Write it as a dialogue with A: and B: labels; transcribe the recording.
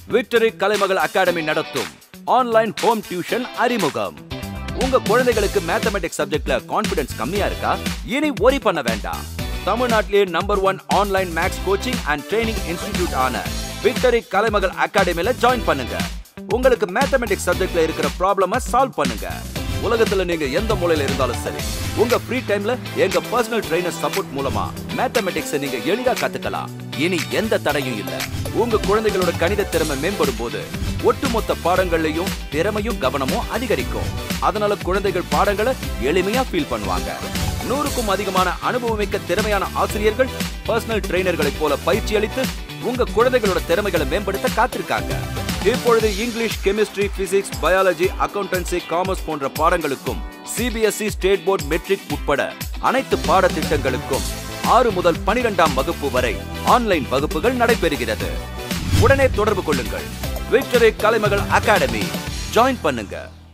A: victory Kalaimagal Academy நடத்தும் online home tuition அறிமுகம் உங்க குழந்தைகளுக்கு மேத்தமெட்டிக்ஸ் சப்ஜெக்ட்ல கான்பிடன்ஸ் கம்மியா இருக்கா இனி worry பண்ண வேண்டாம் தமிழ்நாட்டிலேயே number one online maths coaching and training institute ஆன விக்டரி கலைமகள் அகாடமில ஜாயின் பண்ணுங்க உங்களுக்கு மேத்தமெட்டிக்ஸ் சப்ஜெக்ட்ல இருக்கிற ப்ராப்ளம சால்வ் பண்ணுங்க உலகத்துல நீங்க எந்த மூலையில இருந்தாலும் சரி உங்க ஃப்ரீ டைம்ல எங்க பர்சனல் ட்ரைனர் சப்போர்ட் மூலமா மேத்தமெட்டிக்ஸ் நீங்க எளிதா கத்துக்கலாம் இனி எந்த தடையும் இல்ல உங்க குழந்தைகளோட கணித திறமை மேம்படும் போது ஒட்டுமொத்த பாடங்கள்லயும் திறமையும் கவனமும் அதிகரிக்கும் அதனால குழந்தைகள் பாடங்களை எளிமையா ஃபீல் பண்ணுவாங்க நூறுக்கும் அதிகமான அனுபவமிக்க திறமையான ஆசிரியர்கள் பர்சனல் ட்ரெயினர்களைப் போல பயிற்சி அளித்து உங்க குழந்தைகளோட திறமைகளை மேம்படுத்த காத்திருக்காங்க இப்பொழுது English chemistry physics biology accountancy commerce போன்ற பாடங்களுக்கும் சிபிஎஸ்இ ஸ்டேட் போர்ட் மெட்ரிக் உட்பட அனைத்து பாடத்திட்டங்களுக்கும் ஆறு முதல் பனிரெண்டாம் வகுப்பு வரை ஆன்லைன் வகுப்புகள் நடைபெறுகிறது உடனே தொடர்பு கொள்ளுங்கள் விக்டரி கலைமகள் அகாடமி ஜாயின் பண்ணுங்க